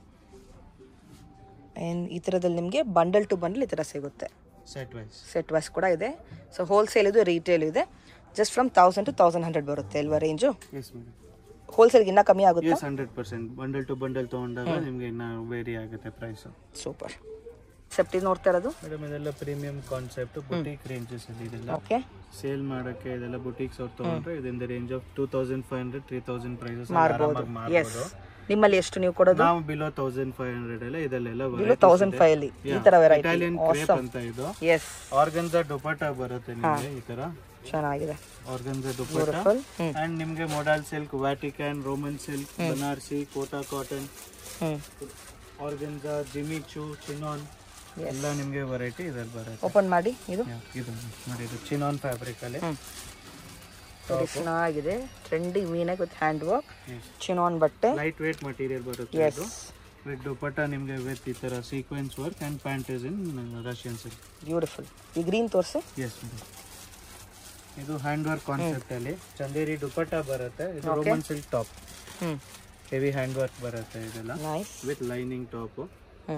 ಆ್ಯಂಡ್ ಈ ಥರದಲ್ಲಿ ನಿಮಗೆ ಬಂಡಲ್ ಟು ಬಂಡಲ್ ಈ ಥರ ಸಿಗುತ್ತೆ ಸೆಟ್ ವೈಸ್ ಸೆಟ್ ವೈಸ್ ಕೂಡ ಇದೆ ಸೊ ಹೋಲ್ಸೇಲ್ ಇದು ರಿಟೇಲ್ ಇದೆ just from thousand to thousand hundred ಬರುತ್ತೆ ಅಲ್ವಾ ರೇಂಜು ಎಸ್ ಮೇಡಮ್ ಹೋಲ್ಸೇಲ್ಗೆ ಇನ್ನೂ ಕಮ್ಮಿ ಆಗುತ್ತಾ yes hundred percent bundle to bundle ತಗೊಂಡಾಗ ನಿಮ್ಗೆ ಇನ್ನ ವೇರಿ ಆಗುತ್ತೆ ಪ್ರೈಸ್ ಸೂಪರ್ ಸೆಪ್ಟಿ ನೋಡ್ತಾ ಇರೋದು ಮೇಡಮ್ ಇದೆಲ್ಲ ಪ್ರೀಮಿಯಂ ಕಾನ್ಸೆಪ್ಟ್ ಬುಟೀಕ್ ರೇಂಜಸ್ ಅಲ್ಲಿ ಇದೆಲ್ಲ ಓಕೆ ಸೇಲ್ ಮಾಡಕ್ಕೆ ಇದೆಲ್ಲ ಬುಟೀಕ್ಸ್ ಅವ್ರು ತಗೊಂಡ್ರೆ ಇದರಿಂದ range of two thousand five hundred three thousand prices ಮಾರ್ಬೋದು ಎಸ್ ಮಾರ್ಬೋದು ನಿಮ್ಮಲ್ಲಿ ಎಷ್ಟು ನೀವು ಕೊಡೋದು ನಾವು ಬಿಲೋ ತೌಸಂಡ್ ಫೈವ್ ಹಂಡ್ರೆಡ್ ಎಲ್ಲ ಇದೆಲ್ಲ ಬಿಲು ತೌಸಂಡ್ ಫೈವ್ ಅಲ್ಲಿ ಈ ಥರ ವೆರೈಟಿ ಇಟಾಲಿಯನ್ ಕ್ರೇಪ್ ಅಂತ ಇದು ಎಸ್ ಆರ್ಗನ್ಜಾ ದುಪಟ್ಟ ಬರುತ್ತೆ ನಿಮಗೆ ಈ ತರ ಚೆನ್ನಾಗಿದೆ ಆರ್ಗನ್ಜಾ ದುಪಟ್ಟ ಬ್ಯೂಟಿಫುಲ್ ಹ್ಞೂ ಅಂಡ್ ನಿಮ್ಗೆ modal silk Vatican Roman silk Banarasi Kota cotton ಹ್ಞೂ ಆರ್ಗನ್ಜಾ ಜಿಮಿಚು ಚಿನಾನ್ ಎಲ್ಲ ನಿಮ್ಗೆ ವೆರೈಟಿ ಇದ್ರಲ್ಲಿ ಬರುತ್ತೆ ಓಪನ್ ಮಾಡಿ ಇದು Yeah, ಇದು ನೋಡಿ ಇದು ಚಿನಾನ್ ಫ್ಯಾಬ್ರಿಕ್ ಅಲ್ಲಿ ಹ್ಞೂ ನೋಡಿ ಚೆನ್ನಾಗಿದೆ ಟ್ರೆಂಡಿ ಮೀನಾಗಿ with hand work Yes. Chinon ಬಟ್ಟೆ ಲೈಟ್ ವೇಟ್ ಮಟೀರಿಯಲ್ ಬರುತ್ತೆ ಎಸ್ ಇದು ವಿತ್ ದುಪಟ್ಟ ನಿಮ್ಗೆ ವಿತ್ ಈ ತರ sequence work and pant is in Russian silk beautiful ಈ ಗ್ರೀನ್ ತೋರಿಸಿ ಎಸ್ ಇದು ಹ್ಯಾಂಡ್ ವರ್ಕ್ ಕಾನ್ಸೆಪ್ಟ್ ಅಲ್ಲಿ ಚಂದೇರಿ ದುಪಟ್ಟ ಬರುತ್ತೆ ಇದು ರೋಮನ್ ಸಿಲ್ಕ್ ಟಾಪ್ ಹ್ಞೂ ಹೆವಿ ಹ್ಯಾಂಡ್ ವರ್ಕ್ ಬರುತ್ತೆ ಇದೆಲ್ಲ ನೈಸ್ ವಿತ್ ಲೈನಿಂಗ್ ಟಾಪ್ ಹ್ಞೂ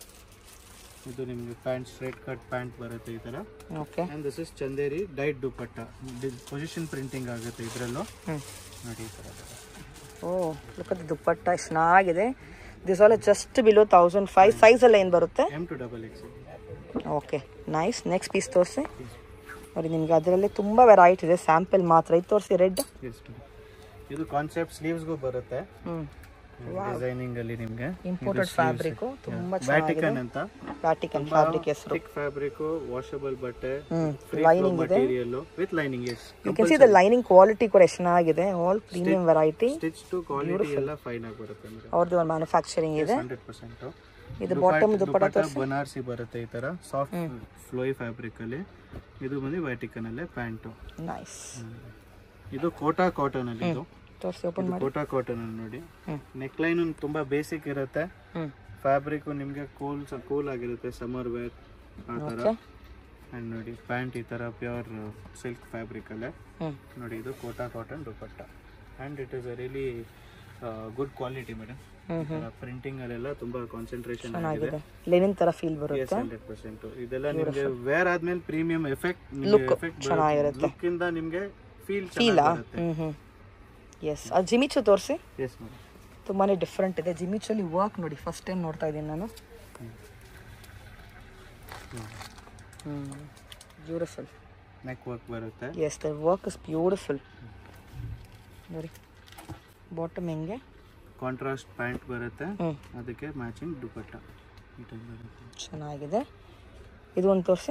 ಇದು ನಿಮ್ಗೆ ಪ್ಯಾಂಟ್ ಸ್ಟ್ರೇಟ್ ಕಟ್ ಪ್ಯಾಂಟ್ ಬರುತ್ತೆ ಈ ತರ okay and this is Chanderi dyed dupatta position printing ಆಗುತ್ತೆ ಇದರಲ್ಲೂ ಹ್ಞೂ ನೋಡಿ ಈ ತರ ಬರುತ್ತೆ. ಓ ಲುಕ್ ಅದು ದುಪ್ಪಟ್ಟ ಎಷ್ಟು ಚೆನ್ನಾಗಿದೆ this all just below thousand five size ಎಲ್ಲ ಏನು ಬರುತ್ತೆ M to double X okay nice next piece ತೋರಿಸಿ ನೋಡಿ ನಿಮಗೆ ಅದರಲ್ಲಿ ತುಂಬ ವೆರೈಟಿ ಇದೆ ಸ್ಯಾಂಪಲ್ ಮಾತ್ರ ಇದು ತೋರಿಸಿ ರೆಡ್ ಎಸ್ ಇದು ಕಾನ್ಸೆಪ್ಟ್ ಸ್ಲೀವ್ಸ್ಗೂ ಬರುತ್ತೆ ಹ್ಞೂ ಡಿಸೈನಿಂಗ್ ಅಲ್ಲಿ ನಿಮ್ಗೆ ಇಂಪೋರ್ಟೆಡ್ ಫ್ಯಾಬ್ರಿಕ್ಕು ತುಂಬ ಚೆನ್ನಾಗಿದೆ ವ್ಯಾಟಿಕನ್ ಅಂತ ವ್ಯಾಟಿಕನ್ ಫ್ಯಾಬ್ರಿಕ್ ಹೆಸರು ಥಿಕ್ ಫ್ಯಾಬ್ರಿಕ್ ವಾಷಬಲ್ ಬಟ್ಟೆ ಹ್ಮ್. ಫ್ರೀ Lining ಇದೆ. Material with lining yes you can see the lining quality ಕೂಡ ಎಷ್ಟು ಚೆನ್ನಾಗಿದೆ all premium variety stitch to quality ಎಲ್ಲ ಫೈನ್ ಆಗಿ ಬರುತ್ತೆ ಅಂದ್ರೆ ಅವ್ರದ್ದು ಒಂದು ಮ್ಯಾನುಫ್ಯಾಕ್ಚರಿಂಗ್ ಇದೆ ಹಂಡ್ರೆಡ್ ಪರ್ಸೆಂಟ್ ಇದು ಬಾಟಮ್ ದುಪ್ಪಟ್ಟ ಬನಾರ್ಸಿ ಬರುತ್ತೆ ಈ ತರ ಸಾಫ್ಟ್ ಫ್ಲೋಯಿ ಫ್ಯಾಬ್ರಿಕ್ ಅಲ್ಲಿ ಇದು ಬಂದು ವ್ಯಾಟಿಕನ್ ಅಲ್ಲೇ ಪ್ಯಾಂಟು ನೈಸ್ ಇದು ಕೋಟಾ ಕಾಟನ್ ಅಲ್ಲಿ ಇದು ತೋರಿಸಿ ಓಪನ್ ಇದು ಮಾಡಿ ಕೋಟಾ ಕಾಟನ್ ಅಲ್ಲಿ ನೋಡಿ ಹ್ಮ್. ನೆಕ್ ಲೈನ್ ತುಂಬಾ ಬೇಸಿಕ್ ಇರುತ್ತೆ ಹ್ಞೂ ಫ್ಯಾಬ್ರಿಕ್ ನಿಮ್ಗೆ ಕೂಲ್ ಕೂಲ್ ಆಗಿರುತ್ತೆ ಸಮರ್ ವೇರ್ ಆ ತರ ಓಕೆ ಅಂಡ್ ನೋಡಿ ಪ್ಯಾಂಟ್ ಈ ತರ ಪ್ಯೂರ್ ಸಿಲ್ಕ್ ಫ್ಯಾಬ್ರಿಕ್ ಅಲ್ಲೇ ಹ್ಞೂ ನೋಡಿ ಇದು Kota cotton dupatta and it is really good quality madam printing ಅಲ್ಲೆಲ್ಲ ತುಂಬಾ ಕಾನ್ಸಂಟ್ರೇಷನ್ ಆಗಿದೆ ಚೆನ್ನಾಗಿದೆ ಲೆನಿನ್ ಥರ ಫೀಲ್ ಬರುತ್ತೆ ಹಂಡ್ರೆಡ್ ಪರ್ಸೆಂಟ್ ಇದೆಲ್ಲ ನಿಮ್ಗೆ ವೇರ್ ಆದ್ಮೇಲೆ ಪ್ರೀಮಿಯಂ ಎಫೆಕ್ಟ್ Look ಎಫೆಕ್ಟ್ ಚೆನ್ನಾಗಿರುತ್ತೆ. ಲುಕ್ ಇಂದ ನಿಮ್ಗೆ ಫೀಲ್ ಫೀಲಾ ಬರುತ್ತೆ ಹ್ಞೂ ಹ್ಞೂ ಎಸ್ ಅದು ಜಿಮಿಚು ತೋರಿಸಿ ಎಸ್ ಮೇಡಮ್ ತುಂಬಾ ಡಿಫ್ರೆಂಟ್ ಇದೆ ಜಿಮಿಚಲ್ಲಿ ವರ್ಕ್ ನೋಡಿ ಫಸ್ಟ್ ಟೈಮ್ ನೋಡ್ತಾ ಇದ್ದೀನಿ ನಾನು ಹ್ಞೂ ಬ್ಯೂಟಿಫುಲ್ ನೆಕ್ ವರ್ಕ್ ಬರುತ್ತೆ yes the work is beautiful ನೋಡಿ ಬಾಟಮ್ ಹೆಂಗೆ ಕಾಂಟ್ರಾಸ್ಟ್ ಪ್ಯಾಂಟ್ ಬರುತ್ತೆ ಹ್ಞೂ ಅದಕ್ಕೆ ಮ್ಯಾಚಿಂಗ್ ದುಪಟ್ಟ ಈ type ಬರುತ್ತೆ ಚೆನ್ನಾಗಿದೆ ಇದು ಒಂದು ತೋರಿಸಿ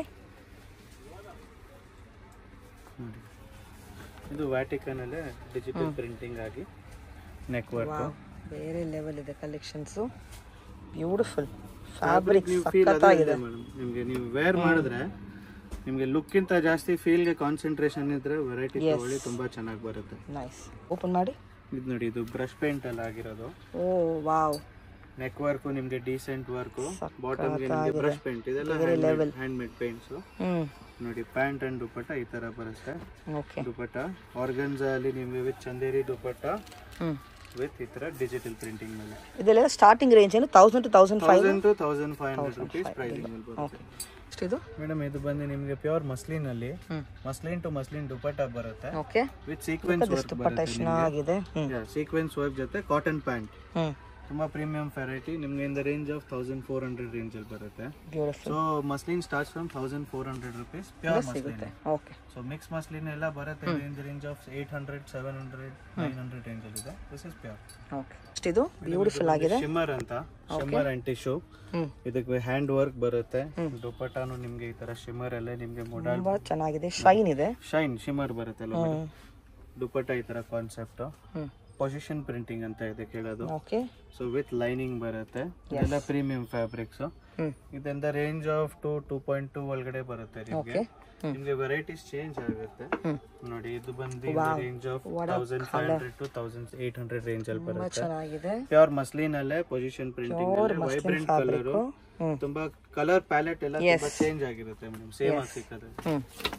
ನೋಡಿ ಇದು ವ್ಯಾಟಿಕನ್ ಅಲ್ಲೇ ಡಿಜಿಟಲ್ ಪ್ರಿಂಟಿಂಗ್ ಆಗಿ ನೆಕ್ ವರ್ಕ್ ಬೇರೆ ಲೆವೆಲ್ ಇದೆ ಕಲೆಕ್ಷನ್ಸು ಬ್ಯೂಟಿಫುಲ್ ಫ್ಯಾಬ್ರಿಕ್ ನೀವು ಫೀಲ್ ಸಖತ್ತಾಗಿದೆ ಮೇಡಮ್ ನಿಮಗೆ ನೀವು ವೇರ್ ಮಾಡಿದ್ರೆ ನಿಮಗೆ ಲುಕ್ಕಿಂತ ಜಾಸ್ತಿ ಫೀಲ್ಗೆ ಕಾನ್ಸಂಟ್ರೇಷನ್ ಇದ್ರೆ ವೆರೈಟಿ ತಗೊಳ್ಳಿ ತುಂಬಾ ಚೆನ್ನಾಗಿ ಬರುತ್ತೆ ನೈಸ್ ಓಪನ್ ಮಾಡಿ ಇದು ನೋಡಿ ಇದು ಬ್ರಷ್ ಪೇಂಟ್ ಅಲ್ಲಿ ಆಗಿರೋದು ಓ ವಾವ್ ನೆಕ್ ವರ್ಕು ನಿಮಗೆ ಡೀಸೆಂಟ್ ವರ್ಕು ಸಖತ್ತಾಗಿದೆ. ಬಾಟಮ್ಗೆ ನಿಮಗೆ ಬ್ರಷ್ ಪೇಂಟ್ ಇದೆಲ್ಲ ಹ್ಯಾಂಡ್ ಮೇಡ್ ಪೇಂಟ್ಸ್ ಹ್ಞೂ ನೋಡಿ ಪ್ಯಾಂಟ್ ಅಂಡ್ ದುಪಟ್ಟ ಈ ತರ ಬರುತ್ತೆ ಓಕೆ ದುಪಟ್ಟ ಆರ್ಗನ್ಸ್ ಅಲ್ಲಿ ನಿಮಗೆ ವಿತ್ ಚಂದೇರಿ ದುಪಟ್ಟ ಹ್ಞೂ ವಿತ್ ಈ ತರ ಡಿಜಿಟಲ್ ಪ್ರಿಂಟಿಂಗ್ ಮೇಲೆ ಇದೆಲ್ಲ ಸ್ಟಾರ್ಟಿಂಗ್ ರೇಂಜ್ ಏನು thousand to thousand five thousand to thousand five hundred rupees pricing ಬರುತ್ತೆ ಓಕೆ ಎಷ್ಟಿದು ಮೇಡಮ್ ಇದು ಬಂದು ನಿಮಗೆ ಪ್ಯೂರ್ ಮಸ್ಲಿನ್ ಅಲ್ಲಿ ಹ್ಞೂ ಮಸ್ಲಿನ್ ಟು ಮಸ್ಲಿನ್ ದುಪಟ್ಟ ಬರುತ್ತೆ okay with sequence work dupatta ಬರುತ್ತೆ ಚೆನ್ನಾಗಿದೆ ಹ್ಞೂ ಸೀಕ್ವೆನ್ಸ್ ವರ್ಕ್ ಜೊತೆ ಕಾಟನ್ ಪ್ಯಾಂಟ್ ಹ್ಞೂ ತುಂಬಾ ಪ್ರೀಮಿಯಂ ವೆರೈಟಿ ನಿಮ್ಗೆ in the range of thousand four hundred range ಅಲ್ಲಿ ಬರುತ್ತೆ beautiful so muslin starts from thousand four hundred rupees pure muslin ಸಿಗುತ್ತೆ ಓಕೆ ಸೊ ಮಿಕ್ಸ್ ಮಸ್ಲಿನ್ ಎಲ್ಲ ಬರುತ್ತೆ in the range of eight hundred seven hundred nine hundred range ಅಲ್ಲಿ ಇದೆ this is pure okay ಎಷ್ಟಿದು beautiful ಆಗಿದೆ shimmer ಅಂತ shimmer and tissue ಹ್ಞೂ ಇದಕ್ಕೆ ಹ್ಯಾಂಡ್ ವರ್ಕ್ ಬರುತ್ತೆ ದುಪ್ಪಟ್ಟಾನು ನಿಮ್ಗೆ ಈ ತರ ಶಿಮ್ಮರ್ ಅಲ್ಲೇ ನಿಮ್ಗೆ ಮೊಡಲ್ ತುಂಬ ಚೆನ್ನಾಗಿದೆ ಶೈನ್ ಇದೆ ಶೈನ್ ಶಿಮ್ಮರ್ ಬರುತ್ತೆ ಅಲ್ವಾ ಹ್ಞೂ ದುಪ್ಪಟ್ಟ ಈ ತರ ಕಾನ್ಸೆಪ್ಟ್ ಹ್ಞೂ ಪೊಸಿಷನ್ ಪ್ರಿಂಟಿಂಗ್ ಅಂತ ಇದೆ ಕೇಳೋದು ಓಕೆ ಸೊ ವಿತ್ ಲೈನಿಂಗ್ ಬರುತ್ತೆ ಇದೆಲ್ಲ ಪ್ರೀಮಿಯಂ ಫ್ಯಾಬ್ರಿಕ್ಸ್ ಹ್ಞೂ ಇದೆಲ್ಲ range of two two point two ಒಳಗಡೆ ಬರುತ್ತೆ ನಿಮ್ಗೆ ಓಕೆ ಹ್ಞೂ ನಿಮ್ಗೆ ವೆರೈಟೀಸ್ ಚೇಂಜ್ ಆಗುತ್ತೆ ಹ್ಞೂ ನೋಡಿ ಇದು ಬಂದು range of What a thousand five hundred to thousand eight hundred range ಅಲ್ಲಿ ತುಂಬ ಬರುತ್ತೆ ಚೆನ್ನಾಗಿದೆ ಪ್ಯೂರ್ ಮಸ್ಲಿನ್ ಅಲ್ಲೇ ಪೊಸಿಷನ್ ಪ್ರಿಂಟಿಂಗ್ ಅಲ್ಲೇ ವೈಬ್ರೆಂಟ್ ಕಲರ್ ಹ್ಞೂ ತುಂಬಾ ಕಲರ್ ಪ್ಯಾಲೆಟ್ ಎಲ್ಲ ತುಂಬಾ ಚೇಂಜ್ ಆಗಿರುತ್ತೆ ಮೇಡಮ್ ಸೇಮ್ ಆಗಿ ಸಿಕ್ಕದೆ ಹ್ಞೂ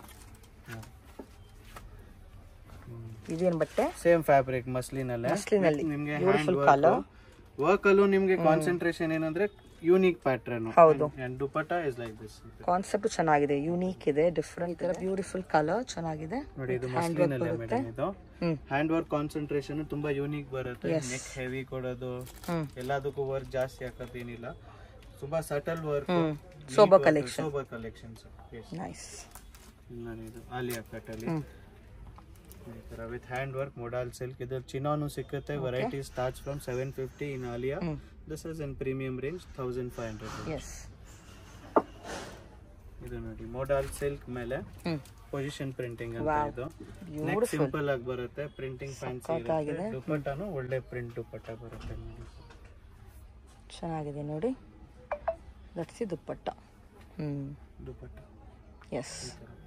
ಇದೇನು ಬಟ್ಟೆ ಸೇಮ್ ಫ್ಯಾಬ್ರಿಕ್ ಮಸ್ಲಿನ್ ಅಲ್ಲೇ ಮಸ್ಲಿನ್ ಅಲ್ಲಿ ನಿಮ್ಗೆ ಬ್ಯೂಟಿಫುಲ್ ಹ್ಯಾಂಡ್ ಕಲರ್ ವರ್ಕ್ ಅಲ್ಲೂ ನಿಮ್ಗೆ ಕಾನ್ಸಂಟ್ರೇಷನ್ ಏನಂದ್ರೆ ಯೂನಿಕ್ ಪ್ಯಾಟರ್ನ್ ಹೌದು and dupatta is like this concept ಚೆನ್ನಾಗಿದೆ ಯೂನಿಕ್ ಇದೆ ಡಿಫ್ರೆಂಟ್ ಇದೆ ಬ್ಯೂಟಿಫುಲ್ ಕಲರ್ ಚೆನ್ನಾಗಿದೆ ನೋಡಿ ಇದು ಮಸ್ಲಿನ್ ಅಲ್ಲೇ ಮೇಡಮ್ ಇದು ಹ್ಞೂ ಹ್ಯಾಂಡ್ ವರ್ಕ್ ಕಾನ್ಸಂಟ್ರೇಷನ್ ತುಂಬಾ ಯೂನಿಕ್ ಬರುತ್ತೆ ನೆಕ್ ಹೆವಿ ಕೊಡೋದು ಹ್ಞೂ ಎಲ್ಲದಕ್ಕೂ ವರ್ಕ್ ಜಾಸ್ತಿ ಹಾಕೋದೇನಿಲ್ಲ ತುಂಬಾ ಸಟಲ್ ವರ್ಕ್ ಹ್ಞೂ sober collection sober collections nice ನಾನು ಇದು ಆಲಿಯಾ ಕಟ್ ಅಲ್ಲಿ ಈ ತರ with hand work modal silk ಇದು ಚಿನಾನು ಸಿಕ್ಕುತ್ತೆ variety starts from seven fifty in Alia ಹ್ಞೂ this is in premium range thousand five hundred yes ಇದು ನೋಡಿ ಮೊಡಾಲ್ ಸಿಲ್ಕ್ ಮೇಲೆ ಹ್ಞೂ ಪೊಸಿಷನ್ ಪ್ರಿಂಟಿಂಗ್ ಅಂತ Wow. ಇದು ನೆಕ್ ಸಿಂಪಲ್ ಆಗಿ ಬರುತ್ತೆ ಪ್ರಿಂಟಿಂಗ್ ಫ್ಯಾನ್ಸಿ ಇರುತ್ತೆ ದುಪಟ್ಟಾನು ಒಳ್ಳೆ ಪ್ರಿಂಟ್ ದುಪಟ್ಟ ಬರುತ್ತೆ ನೋಡಿ. ಚೆನ್ನಾಗಿದೆ ನೋಡಿ ಲಟ್ಸಿ ದುಪ್ಪಟ್ಟ ಹ್ಞೂ ದುಪಟ್ಟ ಎಸ್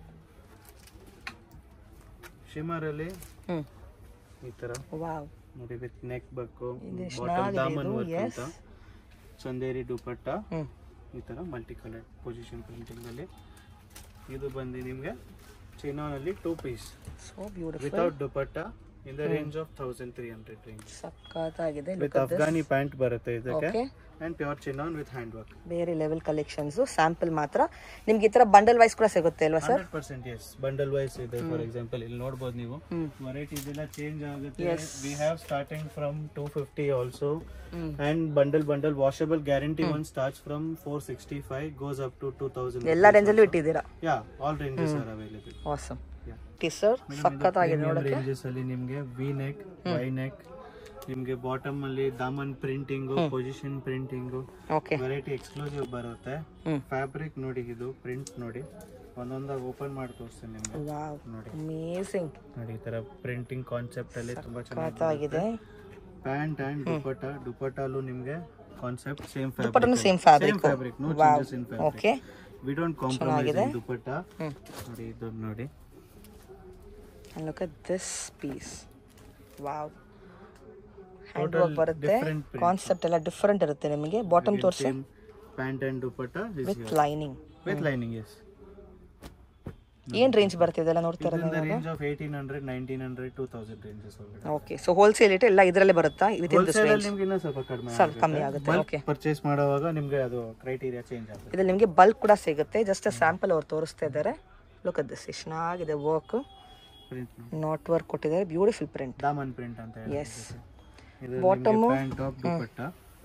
ಶಿಮರ್ ಅಲ್ಲಿ ಹ್ಞೂ ಈ ತರ ವಾವ್ ನೋಡಿ ವಿತ್ ನೆಕ್ ಬಕ್ಕು ಇದು ಬಾಟಮ್ ಚೆನ್ನಾಗಿದೆ ದಾಮನ್ ಇದು, ವರ್ಕ್ yes. ಅಂತ ಚಂದೇರಿ ದುಪಟ್ಟ ಹ್ಞೂ ಈ ತರ ಮಲ್ಟಿ ಕಲರ್ ಪೊಸಿಷನ್ ಪ್ರಿಂಟಿಂಗ್ ಅಲ್ಲಿ ಇದು ಬಂದು ನಿಮ್ಗೆ ಚಿನಾನಲ್ಲಿ two piece so beautiful without dupatta in the range of thousand three hundred range ಸಖತ್ತಾಗಿದೆ ವಿತ್ ಅಫ್ಘಾನಿ ಪ್ಯಾಂಟ್ ಬರುತ್ತೆ ಇದಕ್ಕೆ okay and pure chinon with hand work ಬೇರೆ ಲೆವೆಲ್ ಕಲೆಕ್ಷನ್ಸು ಸ್ಯಾಂಪಲ್ ಮಾತ್ರ ನಿಮ್ಗೆ ಈ ಥರ ಬಂಡಲ್ ವೈಸ್ ಕೂಡ ಸಿಗುತ್ತೆ ಅಲ್ವಾ sir hundred percent yes bundle wise ಇದೆ ಫಾರ್ ಎಕ್ಸಾಂಪಲ್ ಇಲ್ಲಿ ನೋಡ್ಬೋದು ನೀವು ಹ್ಮ್. ವೆರೈಟೀಸ್ ಎಲ್ಲ ಚೇಂಜ್ ಆಗುತ್ತೆ we have starting from two fifty also hmm. And bundle bundle washable guarantee one starts from four sixty five goes up to two thousand ಎಲ್ಲ ರೇಂಜಲ್ಲೂ ಇಟ್ಟಿದ್ದೀರಾ yeah all ranges are available awesome ಟಿ sir ಸಖತ್ತಾಗಿದೆ ನೋಡೋಕ್ಕೆ ranges ಅಲ್ಲಿ ನಿಮ್ಗೆ V neck Y neck ನಿಮ್ಗೆ bottom ಅಲ್ಲಿ ದಾಮನ್ printing position printing okay variety exclusive ಬರುತ್ತೆ ಹ್ಮ್. ಫ್ಯಾಬ್ರಿಕ್ ನೋಡಿ ಇದು ಪ್ರಿಂಟ್ ನೋಡಿ ಒಂದೊಂದಾಗಿ ಓಪನ್ ಮಾಡಿ ತೋರಿಸ್ತೀನಿ ನಿಮ್ಗೆ ವಾವ್ ನೋಡಿ ಅಮೇಸಿಂಗ್ ನೋಡಿ ಈ ತರ ಪ್ರಿಂಟಿಂಗ್ ಕಾನ್ಸೆಪ್ಟ್ ಅಲ್ಲಿ ತುಂಬಾ ಚೆನ್ನಾಗಿ ಸಖತ್ತಾಗಿದೆ ಪ್ಯಾಂಟ್ ಅಂಡ್ ದುಪಟ್ಟ ದುಪಟ್ಟಲ್ಲೂ ನಿಮ್ಗೆ ಕಾನ್ಸೆಪ್ಟ್ ಸೇಮ್ ದುಪ್ಪಟ್ಟನು fabric same fabric fabric no wow changes in fabric okay we don't compromise in dupatta hmm. ನೋಡಿ ಇದು ನೋಡಿ And look at this piece. Wow. Hand Total work ಬರುತ್ತೆ different print. ಕಾನ್ಸೆಪ್ಟ್ ಎಲ್ಲ different ಇರುತ್ತೆ ನಿಮಗೆ ಬಾಟಮ್ ತೋರಿಸಿ same pant and dupatta with lining with lining yes ಏನ್ range ಬರುತ್ತೆ ಇದೆಲ್ಲ ನೋಡ್ತಾ ಇದು ಇರೋದು in the range of eighteen hundred nineteen hundred two thousand ranges ಒಳಗಡೆ ಓಕೆ ಸೊ ಹೋಲ್ಸೇಲ್ ರೇಟ್ ಎಲ್ಲ ಇದರಲ್ಲೇ ಬರುತ್ತಾ with in this wholesale range ನಿಮ್ಗೆ ಇನ್ನೂ ಸ್ವಲ್ಪ ಕಡಿಮೆ ಸ್ವಲ್ಪ ಕಮ್ಮಿ ಆಗುತ್ತೆ ಓಕೆ ಪರ್ಚೇಸ್ ಮಾಡುವಾಗ ನಿಮ್ಗೆ ಅದು ಕ್ರೈಟೀರಿಯಾ ಚೇಂಜ್ ಆಗುತ್ತೆ ಇದ್ರಲ್ಲಿ ನಿಮಗೆ ಬಲ್ಕ್ ಕೂಡ ಸಿಗುತ್ತೆ ಜಸ್ಟ್ ಸ್ಯಾಂಪಲ್ ಅವ್ರು ತೋರಿಸ್ತಾ ಇದ್ದಾರೆ ಲುಕ್ ಅಟ್ ದಿಸ್ ಎಷ್ಟು ಚೆನ್ನಾಗಿದೆ ವರ್ಕ್ ಪ್ರಿಂಟ್ ನಾಟ್ ವರ್ಕ್ ಕೊಟ್ಟಿದ್ದಾರೆ ಬ್ಯೂಟಿಫುಲ್ ಪ್ರಿಂಟ್ ದಾಮನ್ ಪ್ರಿಂಟ್ ಅಂತ ಹೇಳಿ ಎಸ್ ಇದು Bottom- pant top dupatta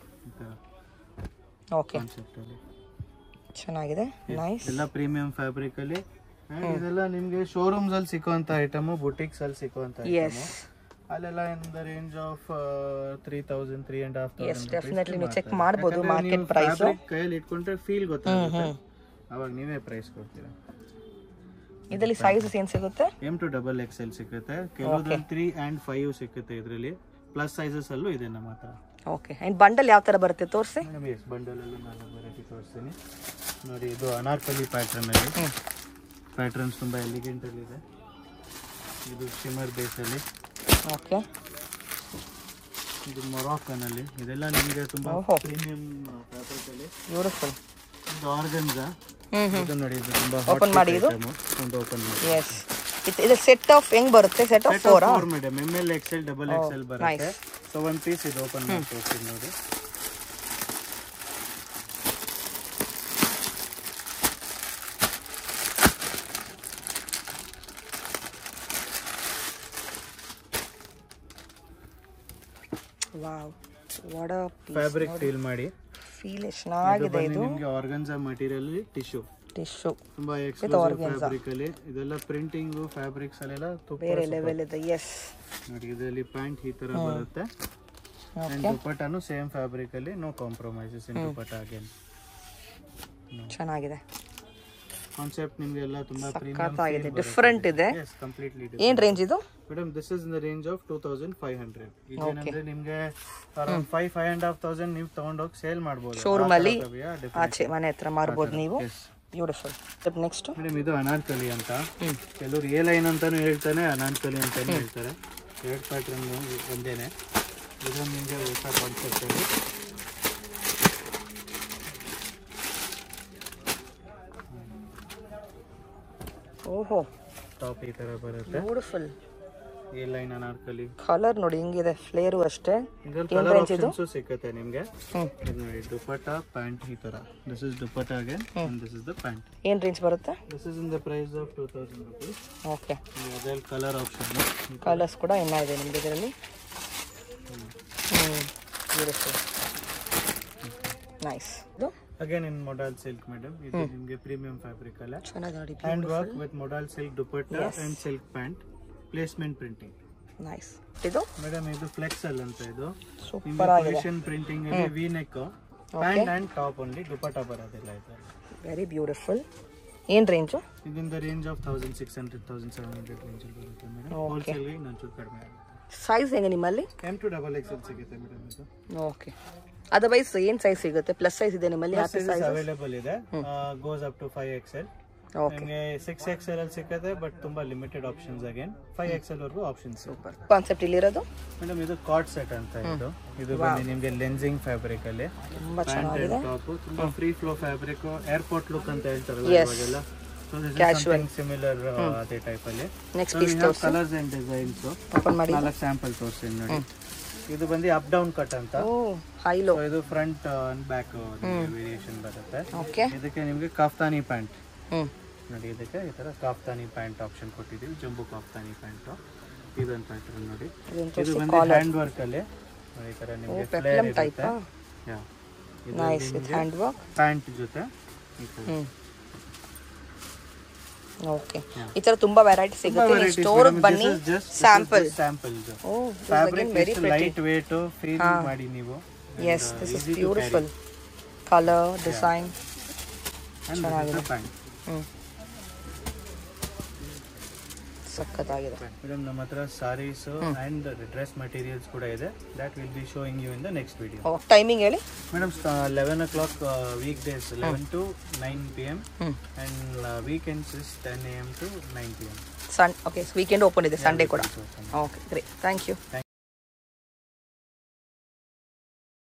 okay concept ಅಲ್ಲಿ ಚೆನ್ನಾಗಿದೆ ನೈಸ್ ಎಲ್ಲ ಪ್ರೀಮಿಯಂ ಫ್ಯಾಬ್ರಿಕ್ ಅಲ್ಲಿ and ಇದೆಲ್ಲ ನಿಮ್ಗೆ ಶೋರೂಮ್ಸ್ ಅಲ್ಲಿ ಸಿಕ್ಕುವಂತ ಐಟಮ್ ಬುಟಿಕ್ಸ್ ಅಲ್ಲಿ ಸಿಕ್ಕುವಂತ ಐಟಮ್ ಎಸ್ ಅಲ್ಲೆಲ್ಲ in the range of three thousand three and half yes definitely ನೀವು ಚೆಕ್ ಮಾಡ್ಬೋದು ಮಾರ್ಕೆಟ್ ಪ್ರೈಸ್ ಕೈಯಲ್ಲಿ ಇಟ್ಕೊಂಡ್ರೆ ಫೀಲ್ ಗೊತ್ತಾಗುತ್ತೆ ಅವಾಗ ನೀವೇ ಪ್ರೈಸ್ ಕೊಡ್ತೀರಾ ಇದರಲ್ಲಿ ಸೈಜಸ್ ಏನ್ ಸಿಗುತ್ತೆ M to double X L ಸಿಗುತ್ತೆ ಕೆಲವೊಂದು ತ್ರೀ ಅಂಡ್ ಫೈವ್ ಸಿಗುತ್ತೆ ಇದರಲ್ಲಿ ಪ್ಲಸ್ ಸೈಜಸ್ ಅಲ್ಲೂ ಇದೆ ನಮ್ಮ ಹತ್ರ ಓಕೆ ಅಂಡ್ ಬಂಡಲ್ ಯಾವ ತರ ಬರುತ್ತೆ ತೋರಿಸಿ ಮೇಡಮ್ ಎಸ್ ಬಂಡಲ್ ಅಲ್ಲೂ ನಾನು ವೆರೈಟಿ ತೋರಿಸ್ತೀನಿ ನೋಡಿ ಇದು ಅನಾರ್ಕಲಿ ಪ್ಯಾಟ್ರನ್ ಅಲ್ಲಿ ಪ್ಯಾಟ್ರನ್ಸ್ ತುಂಬಾ ಎಲಿಗೆಂಟ್ ಅಲ್ಲಿ ಇದೆ ಇದು ಶಿಮರ್ ಬೇಸ್ ಅಲ್ಲಿ ಓಕೆ ಇದು ಮೊರಾಕನ್ ಅಲ್ಲಿ ಇದೆಲ್ಲ ನಿಮಗೆ ತುಂಬಾ ಓಹೋ. ಪ್ರೀಮಿಯಂ ಫ್ಯಾಬ್ರಿಕ್ ಅಲ್ಲಿ ಬ್ಯೂಟಿಫುಲ್ ಇದು ಆರ್ಗನ್ಸಾ ಹ್ಮ್ ಹ್ಮ್ ಇದು ನೋಡಿ ಇದು ತುಂಬಾ Open ಮಾಡಿ ಇದು. ಒಂದು ಓಪನ್ ಮಾಡಿ ಎಸ್ ಇದು ಸೆಟ್ ಆಫ್ ಹೆಂಗ್ ಬರುತ್ತೆ ಸೆಟ್ ಆಫ್ ಫೋರಾ four madam M L X L double X L ಬರುತ್ತೆ nice. ಸೊ ಒಂದ್ ಪೀಸ್ ಇದು ಓಪನ್ ಮಾಡಿ ತೋರಿಸ್ತೀನಿ ನೋಡಿ ವಾವ್ ವಾಡ ಫ್ಯಾಬ್ರಿಕ್ ಫೀಲ್ ಮಾಡಿ ಫೀಲ್ ಎಷ್ಟು ಇದು ಚೆನ್ನಾಗಿದೆ ಬಂದು ಇದು ನಿಮ್ಗೆ ಆರ್ಗನ್ಸಾ ಮಟೀರಿಯಲ್ ಟಿಶ್ಯೂ ಟಿಶ್ಯೂ ತುಂಬಾ ಎಕ್ಸ್ಕ್ಲೂಸಿವ್ ಫ್ಯಾಬ್ರಿಕ್ ಅಲ್ಲಿ ಇದೆಲ್ಲ ಪ್ರಿಂಟಿಂಗ್ ಫ್ಯಾಬ್ರಿಕ್ಸ್ ಅಲ್ಲೆಲ್ಲ ತುಂಬ ಬೇರೆ ಲೆವೆಲ್ ಇದೆ ಎಸ್ ನೋಡಿ ಇದರಲ್ಲಿ ಪ್ಯಾಂಟ್ ಈ ತರ ಬರುತ್ತೆ ಅಂಡ್ ದುಪಟ್ಟಾನು ಸೇಮ್ ಫ್ಯಾಬ್ರಿಕ್ ಅಲ್ಲಿ no compromises in dupatta again ಚೆನ್ನಾಗಿದೆ ಕಾನ್ಸೆಪ್ಟ್ ನಿಮ್ಗೆ ಎಲ್ಲ ತುಂಬಾ ಸಖತ್ತಾಗಿದೆ ಡಿಫ್ರೆಂಟ್ ಇದೆ ಎಸ್ ಕಂಪ್ಲೀಟ್ಲಿ ಏನ್ ರೇಂಜ್ ಇದು madam this is in the range of two thousand five hundred ಇದೇನಂದ್ರೆ ನಿಮ್ಗೆ around five five and half thousand ನೀವು ತಗೊಂಡೋಗಿ ಸೇಲ್ ಮಾಡ್ಬೋದು ಶೋರೂಮ್ ಅಲ್ಲಿ ಆಚೆ ಮನೆ ಹತ್ರ ಮಾರ್ಬೋದು ನೀವು ಎಸ್ ಬ್ಯೂಟಿಫುಲ್ ನೆಕ್ಸ್ಟ್ ಮೇಡಮ್ ಇದು ಅನಾರ್ಕಲಿ ಅಂತ ಕೆಲವರು ಎ ಲೈನ್ ಅಂತಾನು ಹೇಳ್ತಾನೆ ಅನಾರ್ಕಲಿ ಅಂತಾನು ಹೇಳ್ತಾರೆ ಎರಡು ಪ್ಯಾಟ್ರನ್ ಒಂದೇನೆ ಇದು ನಿಮಗೆ ಹೊಸ ಕಾನ್ಸೆಪ್ಟ್ ಅಲ್ಲಿ ಓಹೋ ಟಾಪ್ ಈ ತರ ಬರುತ್ತೆ beautiful A line Anarkali colour ನೋಡಿ ಹಿಂಗಿದೆ ಫ್ಲೇರು ಅಷ್ಟೇ ಇದ್ರಲ್ಲಿ ಏನ್ ಕಲರ್ ರೇಂಜ್ ಇದು ಆಪ್ಷನ್ಸ್ ಸಿಗುತ್ತೆ ನಿಮ್ಗೆ ಹ್ಮ್ ಇದು ನೋಡಿ ದುಪಟ್ಟ ಪ್ಯಾಂಟ್ ಈ ತರ this is dupatta again and this is the pant ಏನ್ ರೇಂಜ್ ಬರುತ್ತೆ this is in the price of two thousand rupees okay ಅದ್ರಲ್ಲಿ ಕಲರ್ ಆಪ್ಷನ್ ಕಲರ್ಸ್ ಕೂಡ ಇನ್ನ ಇದೆ ನಿಮ್ಗೆ ಇದರಲ್ಲಿ ಹ್ಮ್ ಬ್ಯೂಟಿಫುಲ್ ನೈಸ್ ಇದು again in modal silk madam ಇದು ನಿಮ್ಗೆ ಪ್ರೀಮಿಯಂ ಫ್ಯಾಬ್ರಿಕ್ ಅಲ್ಲ ಚೆನ್ನಾಗಿ ನೋಡಿ hand work with modal silk dupatta and silk pant placement printing nice ಇದು ಮೇಡಮ್ ಇದು ಫ್ಲೆಕ್ಸಲ್ ಅಂತ ಇದು ಸೂಪರ್ ನಿಮ್ಗೆ ಆಗಿದೆ ಪೊಸಿಷನ್ ಪ್ರಿಂಟಿಂಗ್ ಅಲ್ಲಿ V neck pant and top only dupatta ಬರೋದಿಲ್ಲ ಇದು ವೆರಿ ಬ್ಯೂಟಿಫುಲ್ ಏನ್ ರೇಂಜು ಇದನ್ the range of thousand six hundred thousand seven hundred range ಬರುತ್ತೆ ಮೇಡಮ್ ಹೋಲ್ಸೇಲ್ ಇನ್ನೊಂಚೂರು ಕಡಿಮೆ ಆಗುತ್ತೆ ಸೈಜ್ ಹೆಂಗೆ ನಿಮ್ಮಲ್ಲಿ M to double X L ಸಿಗುತ್ತೆ ಮೇಡಮ್ ಇದು ಓಕೆ ಅದರ್ವೈಸ್ ಏನ್ ಸೈಜ್ ಸಿಗುತ್ತೆ ಪ್ಲಸ್ ಸೈಜ್ ಇದೆ ನಿಮ್ಮಲ್ಲಿ ಯಾವ ಸೈಜ್ ಅವೈಲೇಬಲ್ ಇದೆ goes up to five X L okay ನಿಮಗೆ ಸಿಕ್ಸ್ ಎಕ್ಸ್ ಎಲ್ ಅಲ್ಲಿ ಸಿಕ್ಕತ್ತೆ ಬಟ್ ತುಂಬಾ limited options again five X L ವರ್ಗೂ ಆಪ್ಷನ್ಸ್ ಸೂಪರ್ ಕಾನ್ಸೆಪ್ಟ್ ಇಲ್ಲಿರೋದು ಮೇಡಮ್ ಇದು ಕಾರ್ಡ್ ಸೆಟ್ ಅಂತ ಇದು ಇದು ಬಂದು ನಿಮಗೆ ಲೆನ್ಸಿಂಗ್ ಫ್ಯಾಬ್ರಿಕ್ ಅಲ್ಲಿ ತುಂಬಾ ಪ್ಯಾಂಟ್ ಚೆನ್ನಾಗಿದೆ ಅಂಡ್ ಟಾಪ್ ತುಂಬಾ free flow fabric airport look ಅಂತ ಹೇಳ್ತಾರಲ್ಲ Yes. ಇವಾಗೆಲ್ಲ Casual. ಸಿಮಿಲರ್ ಅದೇ ಟೈಪ್ ಅಲ್ಲಿ ನೆಕ್ಸ್ಟ್ ಪೀಸ್ ತೋರಿಸಿ ಕಲರ್ಸ್ ಅಂಡ್ ಡಿಸೈನ್ಸ್ ಓಪನ್ ಮಾಡಿ ನಾಲ್ಕು ಸ್ಯಾಂಪಲ್ ತೋರಿಸ್ತೀನಿ ನೋಡಿ ಇದು ಬಂದು ಅಪ್ ಡೌನ್ ಕಟ್ ಅಂತ ಓ ಹೈಲೋ So ಇದು ಫ್ರಂಟ್ ಅಂಡ್ ಬ್ಯಾಕ್ ವೇರಿಯೇಷನ್ ಬರುತ್ತೆ ಓಕೆ ಇದಕ್ಕೆ ನಿಮಗೆ ಕಾಫ್ತಾನಿ ಪ್ಯಾಂಟ್ ಹ್ಮ್ ನೋಡಿ ಇದಕ್ಕೆ ಈ ತರ ಕಾಫ್ತಾನಿ ಪ್ಯಾಂಟ್ ಆಪ್ಷನ್ ಕೊಟ್ಟಿದ್ದೀವಿ ಜಂಬು ಕಾಫ್ತಾನಿ ಪ್ಯಾಂಟ್ ಇದೊಂದು ಪ್ಯಾಟರ್ನ್ ನೋಡಿ ಇದೊಂದು ಇದು ಬಂದು ಹ್ಯಾಂಡ್ ವರ್ಕ್ ಅಲ್ಲಿ ನೋಡಿ ಈ ತರ ನಿಮಗೆ ಫ್ಲೇರ್ ಪೆಪ್ಲಮ್ ಟೈಪ್ ಇರುತ್ತೆ nice with hand work pant ಜೊತೆ ಈ ತರ ಹ್ಮ್ ಓಕೆ ಈ ತರ ತುಂಬಾ ವೆರೈಟಿ ಸಿಗುತ್ತೆ ನೀವು ಸ್ಟೋರ್ ಬನ್ನಿ ಸ್ಯಾಂಪಲ್ ಸ್ಯಾಂಪಲ್ ಓ ಫ್ಯಾಬ್ರಿಕ್ ಲೈಟ್ ವೇಟ್ ಫೀಲ್ ಮಾಡಿ ನೀವು yes this is beautiful colour design pant ಹ್ಮ್ ಸಖತ್ತಾಗಿದೆ ಮೇಡಮ್ ನಮ್ಮ ಹತ್ರ ಸಾರೀಸ್ ಅಂಡ್ ಡ್ರೆಸ್ ಮಟೀರಿಯಲ್ಸ್ ಕೂಡ ಇದೆ that will be showing you in the next video ಓ ಟೈಮಿಂಗ್ ಹೇಳಿ madam eleven o'clock weekdays eleven to nine P M hmm and weekends is ten A M to nine P M sun okay weekend open ಇದೆ Sunday ಕೂಡ okay great thank you